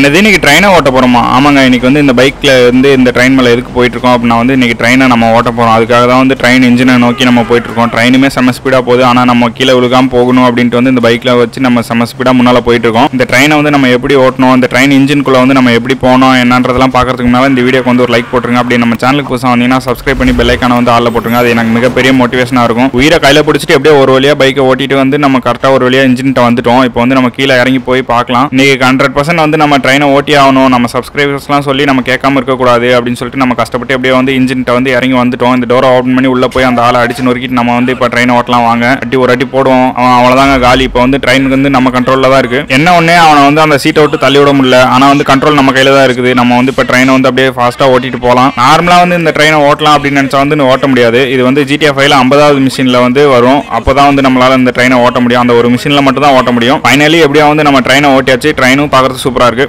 என்னது இன்னைக்கு ட்ரெயினை ஓட்ட போகிறோமா ஆமாங்க இன்னைக்கு வந்து இந்த பைக்கில் வந்து இந்த ட்ரெயின் மேலே எதுக்கு போயிட்டு இருக்கோம் அப்படின்னா வந்து இன்னைக்கு ட்ரெயினை நம்ம ஓட்ட போகிறோம் அதுக்காக தான் வந்து ட்ரெயின் இன்ஜினை நோக்கி நம்ம போயிட்டு இருக்கோம் ட்ரெயினுமே செம்ம ஸ்பீடாக போகுது ஆனால் நம்ம கீழே விழுகாம போகணும் அப்படின்ட்டு வந்து இந்த பைக்கில் வச்சு நம்ம செம்ம ஸ்பீடாக முன்னால் போயிட்டு இருக்கோம் இந்த ட்ரெயினை வந்து நம்ம எப்படி ஓட்டணும் இந்த ட்ரெயின் இன்ஜின்குள்ளே வந்து நம்ம எப்படி போகணும் என்னன்றதெல்லாம் பார்க்கறதுக்கு முன்னால் இந்த வீடியோக்கு வந்து ஒரு லைக் போட்டுருங்க அப்படி நம்ம சேனலுக்கு புதுசாக வந்தீங்கன்னா சப்ஸ்கிரைப் பண்ணி பெல்லைக்கான வந்து ஆளில் போட்டுருங்க அது எனக்கு மிகப்பெரிய மோட்டிவேஷனாக இருக்கும் உயிரை கையில் பிடிச்சிட்டு எப்படியோ ஒரு வழியாக பைக்கை ஓட்டிட்டு வந்து நம்ம கரெக்டாக ஒரு வழியாக இன்ஜின்ட்ட வந்துட்டோம் இப்போ வந்து நம்ம கீழே இறங்கி போய் பார்க்கலாம் இன்னைக்கு ஹண்ட்ரட் பர்சன்ட் வந்து நம்ம ட்ரெயினை ஓட்டி ஆகணும் நம்ம சப்ஸ்கிரைபர்ஸ்லாம் சொல்லி நம்ம கேட்காம இருக்கக்கூடாது அப்படின்னு சொல்லிட்டு நம்ம கஷ்டப்பட்டு அப்படியே வந்து இன்ஜின்ட்ட வந்து இறங்கி வந்துட்டோம் இந்த டோரை ஓப்பன் பண்ணி உள்ளே போய் அந்த ஆளை அடிச்சு நொறுக்கிட்டு நம்ம வந்து இப்போ ட்ரெயினை ஓட்டலாம் வாங்க அடி ஒரு அடி போடுவோம் அவன் அவ்வளோதாங்க காலி இப்போ வந்து ட்ரெயினுக்கு வந்து நம்ம கண்ட்ரோலில் தான் இருக்கு என்ன ஒண்ணே அவனை வந்து அந்த சீட்டை விட்டு தள்ளி விட முடியல ஆனால் வந்து கண்ட்ரோல் நம்ம கையில் தான் இருக்குது நம்ம வந்து இப்போ ட்ரெயினை வந்து அப்படியே ஃபாஸ்ட்டாக ஓட்டிட்டு போகலாம் நார்மலாக வந்து இந்த ட்ரெயினை ஓட்டலாம் அப்படின்னு நினச்சா வந்து இன்னும் ஓட்ட முடியாது இது வந்து ஜிடிஎஃப் ஃபைவ்ல ஐம்பதாவது மிஷினில் வந்து வரும் அப்போ தான் வந்து நம்மளால இந்த ட்ரெயினை ஓட்ட முடியும் அந்த ஒரு மிஷினில் மட்டும் தான் ஓட்ட முடியும் ஃபைனலி எப்படியா வந்து நம்ம ட்ரெயினை ஓட்டியாச்சு ட்ரெயினும் பார்க்கறது சூப்பராக இருக்கு